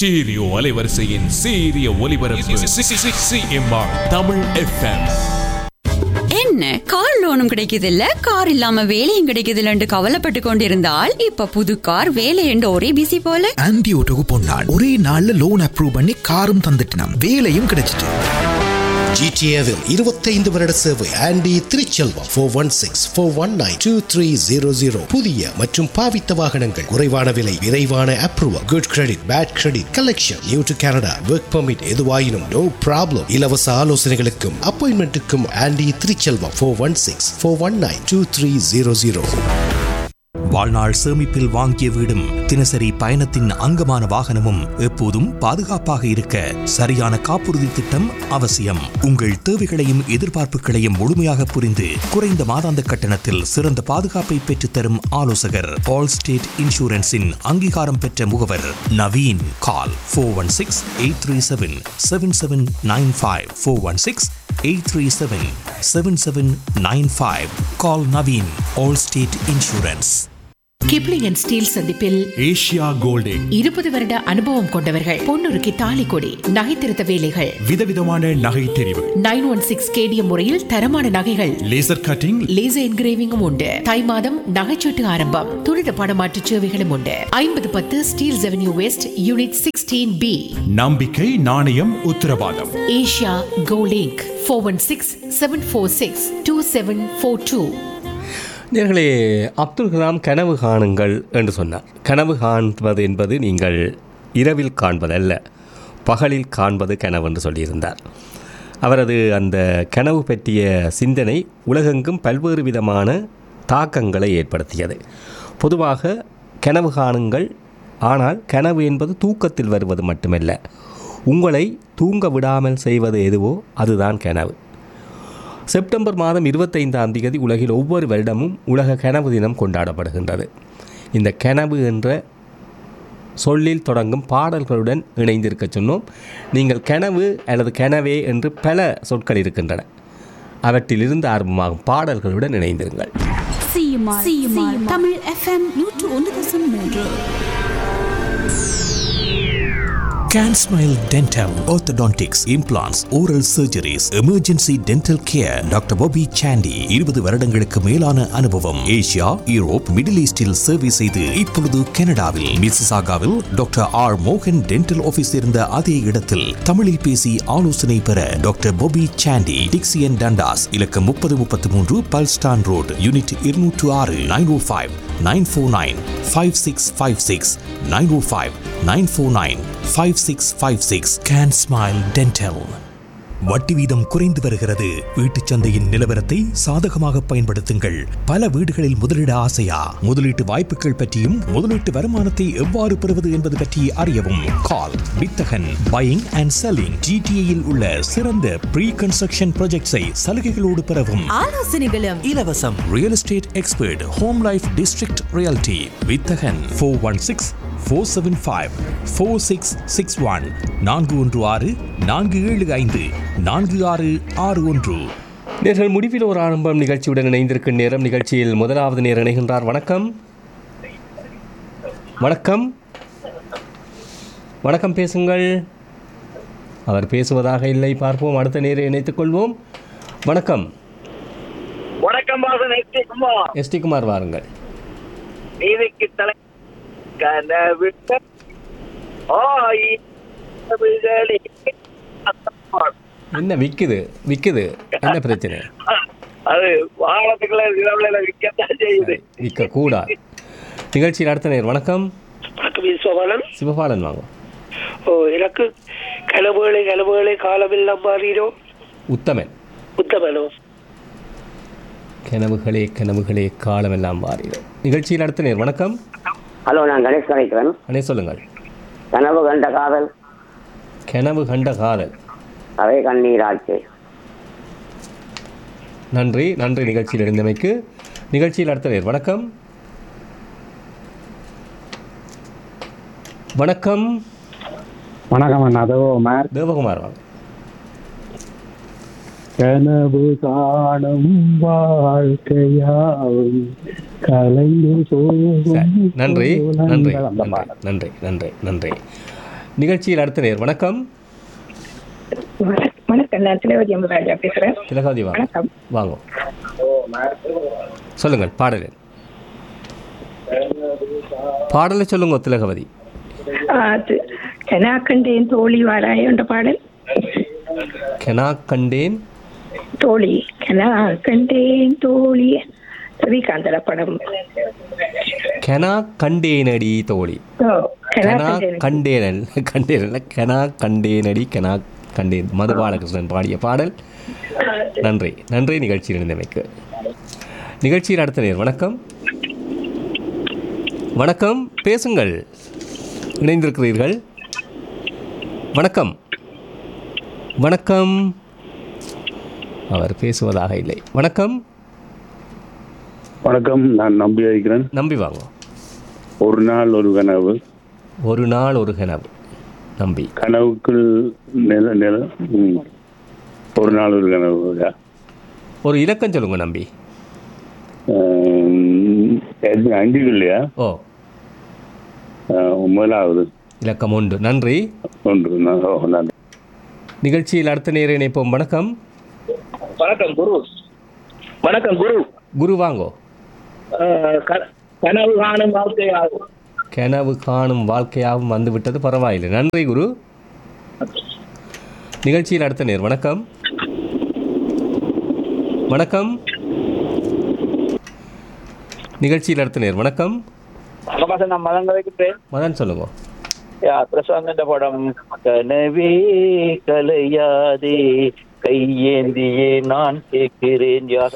Stereo அலைவரிசையின் சீரிய ஒலிபரப்பு சிஎம்ஆர் தமிழ் எஃப்எம் என்ன கார் லோனும் கிடைக்குதில்ல கார் இல்லாம வேலையும் கிடைக்குதில்லன்னு கவலைப்பட்டு கொண்டிருந்தால் இப்ப புது கார் வேலை என்று ஒரே பிசி போல ஆன்டி ஓட்டோக்கு பொன்னான் ஒரே நாள்ல லோன் அப்ரூவ் பண்ணி காரும் தந்துட்டினான் வேலையும் கிடைச்சிட்டு ஜிடிஏவில் இருபத்தைந்து வருட சேவை Andy Thiruchelvam four one six four one nine two three zero zero புதிய மற்றும் பாவித்த வாகனங்கள் குறைவான விலை விரைவான approval good credit bad credit collection new to Canada work permit எதுவாயினும் நோ ப்ராப்ளம் இலவச ஆலோசனைகளுக்கும் அப்பாயின்மெண்ட்டுக்கும் Andy Thiruchelvam four one six four one nine two three zero zero வாழ்நாள் சேமிப்பில் வாங்கிய வீடும் தினசரி பயணத்தின் அங்கமான வாகனமும் எப்போதும் பாதுகாப்பாக இருக்க சரியான காப்புறுதி திட்டம் அவசியம் உங்கள் தேவைகளையும் எதிர்பார்ப்புகளையும் முழுமையாக புரிந்து குறைந்த மாதாந்த கட்டணத்தில் சிறந்த பாதுகாப்பை பெற்றுத்தரும் ஆலோசகர் ஆல் ஸ்டேட் இன்சூரன்ஸின் அங்கீகாரம் பெற்ற முகவர் Naveen call four one six eight three seven seven seven nine five four one six eight three seven seven seven nine five call Naveen Allstate insurance Kipling and Steel சந்திப்பில் ஏஷியா கோல்டிங் இருபது வருட அனுபவம் கொண்டவர்கள் பொன்னுருக்கு தாலி கொடி நகைத்திருத்த வேலைகள் விதவிதமான நகை தெரிவு நைன் ஒன் சிக்ஸ் கேடிஎம் முறையில் தரமான நகைகள் லேசர் கட்டிங் லேசர் என்கிரேவிங்கும் உண்டு தை மாதம் நகைச்சீட்டு ஆரம்பம் துரித படமாற்று சேவைகளும் உண்டு ஐம்பது பத்து Steel avenue west unit sixteen B நம்பிக்கை நாணயம் உத்தரவாதம் ஏஷியா கோலிங்க் four one six seven four six two seven four two நேர்களே அப்துல் கலாம் கனவு காணுங்கள் என்று சொன்னார் கனவு காண்பது என்பது நீங்கள் இரவில் காண்பதல்ல பகலில் காண்பது கனவு என்று சொல்லியிருந்தார் அவரது அந்த கனவு பற்றிய சிந்தனை உலகெங்கும் பல்வேறு விதமான தாக்கங்களை ஏற்படுத்தியது பொதுவாக கனவு காணுங்கள் ஆனால் கனவு என்பது தூக்கத்தில் வருவது மட்டுமல்ல உங்களை தூங்க விடாமல் செய்வது எதுவோ அதுதான் கனவு செப்டம்பர் மாதம் இருபத்தைந்தாம் தேதி உலகில் ஒவ்வொரு வருடமும் உலக கனவு தினம் கொண்டாடப்படுகின்றது இந்த கனவு என்ற சொல்லில் தொடங்கும் பாடல்களுடன் இணைந்திருக்க சொன்னோம் நீங்கள் கனவு அல்லது கனவே என்று பல சொற்கள் இருக்கின்றன அவற்றிலிருந்து ஆரம்பமாகும் பாடல்களுடன் இணைந்திருங்கள் தமிழ் எஃப்எம் நூற்று ஒன்று தசம் மூன்று Can Smile Dental, Orthodontics, Implants, Oral Surgeries, Emergency Dental Care, doctor Bobby Sandy இருபது வருடங்களுக்கு மேலான அனுபவம் ஏசியா யூரோப் மிடில் ஈஸ்டில் சேவை செய்து இப்பொழுது கனடாவில் மிசிசாகாவில் டாக்டர் ஆர் மோகன் டென்டல் ஆபீஸ் இருந்த அதே இடத்தில் தமிழில் பேசி ஆலோசனை பெற doctor Bobby Sandy Dixie and Dundas இலக்கம் முப்பது முப்பத்தி மூன்று பல்ஸ்டான் ரோடு யூனிட் இருநூற்று ஆறு nine O five nine four nine five six five six nine O five nine four nine five six five six can smile dental வட்டி வீதம் குறைந்து வருகிறது வீட்டுச் சந்தையின் நிலவரத்தை சாதகமாக பயன்படுத்துங்கள் பல வீடுகளில் முதலீட ஆசையா முதலீட்டு வாய்ப்புகள் பற்றியும் முதலீட்டு வருமானத்தை எவ்வாறு பெறுவது என்பது பற்றி அறியவும் கால் வித்தகன் பையிங் அண்ட் செல்லிங் ஜிடிஏயில் உள்ள சிறந்த ப்ரீ கன்ஸ்ட்ரக்ஷன் ப்ராஜெக்ட்ஸை சலுகைகளோடு பெறவும் ஆலோசனைகளும் இலவசம் real estate expert home life district realty Vithagan four one six four seven five four six six one நான்கு ஒன்று ஆறு நான்கு ஏழு ஐந்து நான்கு ஆறு ஆறு ஒன்று நேர்கள் முடிவில் ஒரு ஆரம்பம் நிகழ்ச்சியுடன் இணைந்திருக்கும் நேரம் நிகழ்ச்சியில் முதலாவது நேர் இணைகின்றார் வணக்கம் வணக்கம் வணக்கம் பேசுங்கள் அவர் பேசுவதாக இல்லை பார்ப்போம் அடுத்த நேரை இணைத்துக் கொள்வோம் வணக்கம் வணக்கம் வாசன் எஸ்டி குமார் எஸ்டி குமார் வாருங்கள் நீதிக்கு தலை கனவு ஆயிரவிகளே என்ன விக்குது விக்குது என்ன பிரச்சனை அது வாகனத்துக்குள்ள இரவுல விற்கத்தான் செய்யுது விற்க கூடாது நிகழ்ச்சியில் அடுத்த நேர் வணக்கம் வணக்கம் விஸ்வபாலன் சிவபாலன் வாங்க ஓ எனக்கு கனவுகளை கனவுகளை காலமெல்லாம் மாறினோ உத்தமன் உத்தமனோ கனவுகளே கனவுகளே காலமெல்லாம் மாறிடும் நிகழ்ச்சியில் அடுத்த நேர் வணக்கம் ஹலோ நான் கணேஷ் கலைக்கிறேன் அனே சொல்லுங்கள் கனவு கண்ட காதல் கனவு கண்ட காதல் அவை கண்ணீராட்சி நன்றி நன்றி நிகழ்ச்சியில் இருந்தமைக்கு நிகழ்ச்சியில் அடுத்த நேர் வணக்கம் வணக்கம் வணக்கம் அண்ணா தேவகுமார் தேவகுமார் வாங்க கனவு காணும் வாழ்க்கையாவும் கலைந்து போகும் நன்றி நன்றி அந்த நன்றி நன்றி நன்றி நன்றி நிகழ்ச்சியில் அடுத்த நேர் வணக்கம் வணக்கம் நான் திலவதி அம்பராஜா பேசுறேன் திலகாதி வாங்க வணக்கம் வாங்க சொல்லுங்கள் பாடல் பாடலை சொல்லுங்க திலகவதி அது கனா கண்டேன் தோழி வாராய் என்ற பாடல் கெனா கண்டேன் தோழி கனா கண்டேன் தோழி ஸ்ரீகாந்தர படம் கெனா கண்டேனடி தோழி ஓ, கனா கெனா கண்டேன் கண்டேனல் கண்டேனல் கெனா கண்டேனடி கெனா கண்டேன் மது பாலகிருஷ்ணன் பாடிய பாடல் நன்றி நன்றி நிகழ்ச்சியில் இணைந்தமைக்கு நிகழ்ச்சியில் அடுத்த நேர் வணக்கம் வணக்கம் பேசுங்கள் இணைந்திருக்கிறீர்கள் வணக்கம் வணக்கம் அவர் பேசுவதாக இல்லை வணக்கம் வணக்கம் நான் நம்பி வைக்கிறேன் நம்பி வாங்க ஒரு நாள் ஒரு கனவு ஒரு நாள் ஒரு கனவு நம்பி கனவுக்குள் நில நில ம். ஒரு நாள் ஒரு கனவு ஒரு இலக்கம் சொல்லுங்க நம்பி ஆம், எது அஞ்சு இல்லையா ஓ முதலாவது இலக்கம் ஒன்று நன்றி ஒன்று நான் ஓ, நன்றி நிகழ்ச்சியில் அடுத்த நேர இணைப்போம் வணக்கம் வணக்கம் குரு வணக்கம் குரு குரு வாங்கோ அஹ், க- கனவு காணும் வாழ்க்கையாகும் கனவு காணும் வாழ்க்கையாகவும் வந்து விட்டது பரவாயில்லை நன்றி குரு நிகழ்ச்சியில் அடுத்த நேர் வணக்கம் வணக்கம் நிகழ்ச்சியில் அடுத்த நேர் வணக்கம் வணக்கம் நான் மதங்க வைக்கிறேன் மதன் சொல்லுங்க யா பிரசாந்த் படம் கனவே கலையாதே கையேந்தியே நான் கேட்கிறேன் யா